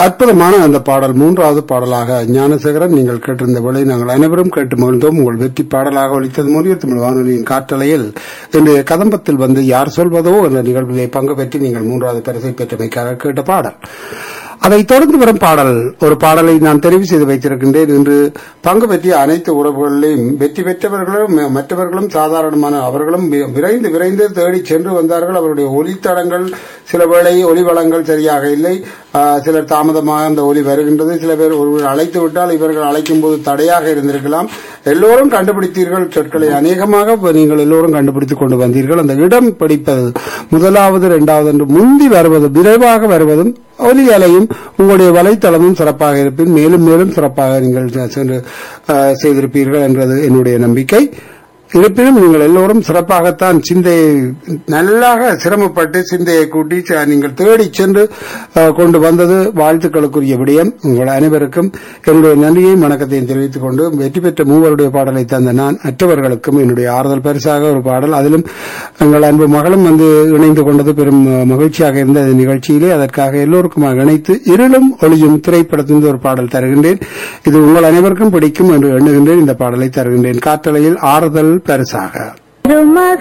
அற்புதமான அந்த பாடல் மூன்றாவது பாடலாக ஞானசேகரன் நீங்கள் கேட்டிருந்த வேளை நாங்கள் அனைவரும் கேட்டு மகிழ்ந்தோம் உங்கள் வெற்றி பாடலாக ஒலித்தது மொழிய தமிழ் வானொலியின் காற்றலையில் இன்றைய கதம்பத்தில் வந்து யார் சொல்வதோ என்ற நிகழ்விலே பங்கு பெற்று நீங்கள் மூன்றாவது பரிசை பெற்றமைக்காக கேட்ட பாடல் அதைத் தொடர்ந்து வரும் பாடல் ஒரு பாடலை நான் தெரிவு செய்து வைத்திருக்கின்றேன் இன்று பங்கு பெற்றிய அனைத்து உறவுகளிலும் வெற்றி பெற்றவர்களும் ம- மற்றவர்களும் சாதாரணமான அவர்களும் வி- விரைந்து விரைந்து தேடி சென்று வந்தார்கள் அவருடைய ஒலித்தடங்கள் சில வேளை ஒலி வளங்கள் சரியாக இல்லை ஆ, சிலர் தாமதமாக அந்த ஒலி வருகின்றது சில பேர் ஒருவர் அழைத்து விட்டால் இவர்கள் அழைக்கும் போது தடையாக இருந்திருக்கலாம் எல்லோரும் கண்டுபிடித்தீர்கள் சொற்களை அநேகமாக இப்ப நீங்கள் எல்லோரும் கண்டுபிடித்துக் கொண்டு வந்தீர்கள் அந்த இடம் பிடிப்பது முதலாவது இரண்டாவது என்று முந்தி வருவது விரைவாக வருவதும் ஒலி அலையும் உங்களுடைய வலைத்தளமும் சிறப்பாக இருப்பின் மேலும் மேலும் சிறப்பாக நீங்கள் சென்று அஹ், செய்திருப்பீர்கள் என்றது என்னுடைய நம்பிக்கை இருப்பினும் நீங்கள் எல்லோரும் சிறப்பாகத்தான் சிந்தையை நல்லாக சிரமப்பட்டு சிந்தையை கூட்டி ச- நீங்கள் தேடி சென்று அஹ், கொண்டு வந்தது வாழ்த்துக்களுக்குரிய விடயம் உங்கள் அனைவருக்கும் என்னுடைய நன்றியையும் வணக்கத்தையும் தெரிவித்துக் கொண்டு வெற்றி பெற்ற மூவருடைய பாடலை தந்த நான் மற்றவர்களுக்கும் என்னுடைய ஆறுதல் பரிசாக ஒரு பாடல் அதிலும் எங்கள் அன்பு மகளும் வந்து இணைந்து கொண்டது பெரும் அஹ், மகிழ்ச்சியாக இருந்த இந்த நிகழ்ச்சியிலே அதற்காக எல்லோருக்குமாக இணைத்து இருளும் ஒளியும் திரைப்படத்திலிருந்து ஒரு பாடல் தருகின்றேன் இது உங்கள் அனைவருக்கும் பிடிக்கும் என்று எண்ணுகின்றேன் இந்த பாடலை தருகின்றேன் காற்றலையில் ஆறுதல் பரிசாக மருமக